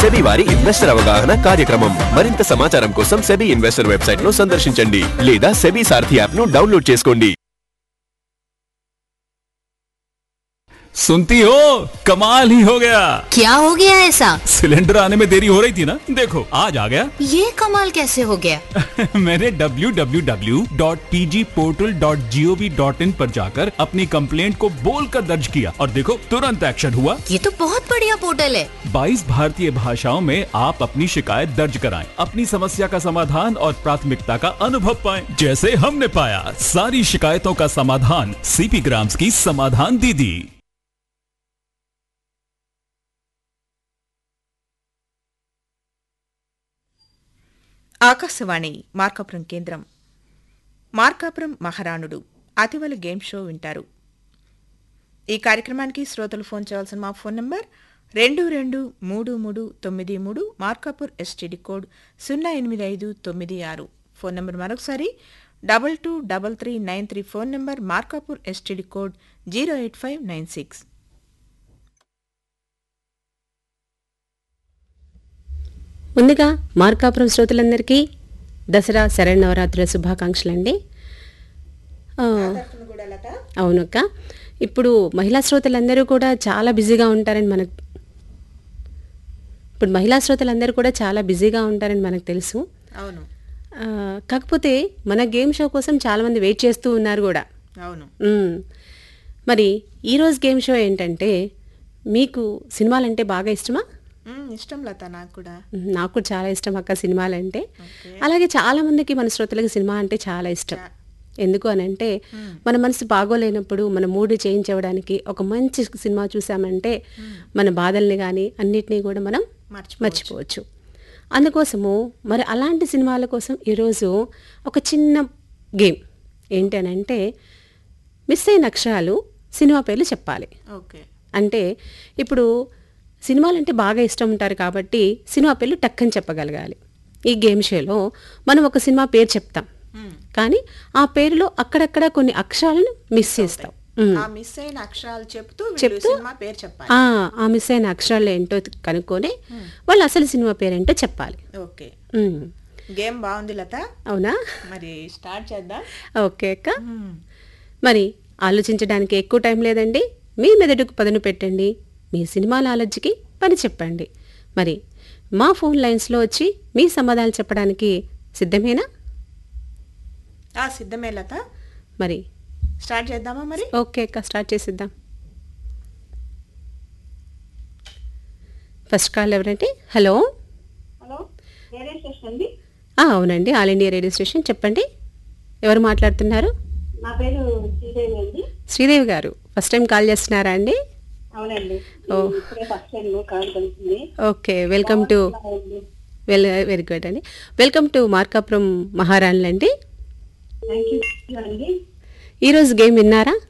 SEBI వారి investor అవగాహన కార్యక్రమం మరింత సమాచారం కోసం సెబీ ఇన్వెస్టర్ వెబ్సైట్ ను సందర్శించండి లేదా సెబీ సారథి యాప్ ను డౌన్లోడ్ చేసుకోండి सुनती हो कमाल ही हो गया क्या हो गया ऐसा सिलेंडर आने में देरी हो रही थी ना देखो आज आ गया ये कमाल कैसे हो गया मैंने www.pgportal.gov.in पर जाकर अपनी कंप्लेंट को बोलकर दर्ज किया और देखो तुरंत एक्शन हुआ ये तो बहुत बढ़िया पोर्टल है 22 भारतीय भाषाओं में आप अपनी शिकायत दर्ज कराएं, अपनी समस्या का समाधान और प्राथमिकता का अनुभव पाएं, जैसे हमने पाया सारी शिकायतों का समाधान सीपी ग्राम्स की समाधान दीदी ఆకాశవాణి మార్కాపురం కేంద్రం మార్కాపురం మహారాణుడు అతివల గేమ్ షో వింటారు ఈ కార్యక్రమానికి శ్రోతలు ఫోన్ చేయాల్సిన మా ఫోన్ నంబర్ రెండు రెండు మూడు మూడు తొమ్మిది మూడు మార్కాపూర్ ఎస్టీడీ కోడ్ సున్నా ఎనిమిది ఐదు తొమ్మిది ఆరు ఫోన్ నంబర్ మరొకసారి double two double three nine three phone number Markapur STD code zero eight five nine six ముందుగా మార్కాపురం శ్రోతలందరికీ దసరా శరణవరాత్రుల శుభాకాంక్షలు అండి ఆ, అవునక్క ఇప్పుడు మహిళా శ్రోతలందరూ కూడా చాలా బిజీగా ఉంటారని మనకు ఇప్పుడు మహిళా శ్రోతలందరూ కూడా చాలా బిజీగా ఉంటారని మనకు తెలుసు అవును ఆ, కాకపోతే మన గేమ్ షో కోసం చాలామంది వెయిట్ చేస్తూ ఉన్నారు కూడా అవును మ్మ్. మరి ఈరోజు గేమ్ షో ఏంటంటే మీకు సినిమాలంటే బాగా ఇష్టమా మ్, ఇష్టం లత నాకు కూడా మ్మ్. నాకు కూడా చాలా ఇష్టం అక్క సినిమాలంటే అలాగే చాలా మందికి మన శ్రోతలకు సినిమా అంటే చాలా ఇష్టం ఎందుకు అని అంటే మన మనసు బాగోలేనప్పుడు మన మూడ్ చేంజ్ అవ్వడానికి ఒక మంచి సినిమా చూసామంటే మన బాధల్ని కానీ అన్నిటినీ కూడా మనం మర్చిపోవచ్చు. మర్చిపోవచ్చు అందుకోసము మరి అలాంటి సినిమాల కోసం ఈరోజు ఒక చిన్న గేమ్ ఏంటి అని అంటే మిస్ అయిన అక్షరాలు సినిమా పేర్లు చెప్పాలి ఓకే అంటే ఇప్పుడు సినిమాలంటే బాగా ఇష్టం ఉంటారు కాబట్టి సినిమా పేర్లు టక్కని చెప్పగలగాలి ఈ గేమ్ షోలో మనం ఒక సినిమా పేరు చెప్తాం కానీ ఆ పేరులో అక్కడక్కడ కొన్ని అక్షరాలను మిస్ చేస్తాం ఉమ్. ఆ మిస్ అయిన అక్షరాలు చెప్తూ వీళ్ళు చెప్తూ సినిమా పేరు చెప్పాలి ఆ, ఆ మిస్ అయిన అక్షరాలు ఏంటో కనుక్కొని వాళ్ళు అసలు సినిమా పేరేంటో చెప్పాలి ఓకే ఉమ్. గేమ్ బాగుంది లత అవునా మరి స్టార్ట్ చేద్దాం ఓకే అక్క మరి ఆలోచించడానికి ఎక్కువ టైం లేదండి మీ మెదడుకు పదును పెట్టండి మీ సినిమా నాలెడ్జ్కి పని చెప్పండి మరి మా ఫోన్ లైన్స్లో వచ్చి మీ సమాధానాలు చెప్పడానికి సిద్ధమేనా ఆ సిద్ధమే లత మరి స్టార్ట్ చేద్దామా మరి ఓకే అక్క స్టార్ట్ చేసిద్దాం ఫస్ట్ కాల్ ఎవరంటే హలో హలో రేడియో స్టేషన్ అండి ఆ, అవునండి ఆల్ ఇండియా రేడియో స్టేషన్ చెప్పండి ఎవరు మాట్లాడుతున్నారు నా పేరు శ్రీదేవి అండి శ్రీదేవి గారు ఫస్ట్ టైం కాల్ చేస్తున్నారా అండి అవునండి ఓ. ఇప్పుడే ఫస్ట్ టైం కాల్ కలిసింది okay welcome to well very good అండి వెల్కమ్ టు మార్కాపురం మహారాణులు అండి థ్యాంక్ యూ అండి ఈరోజు గేమ్ విన్నారా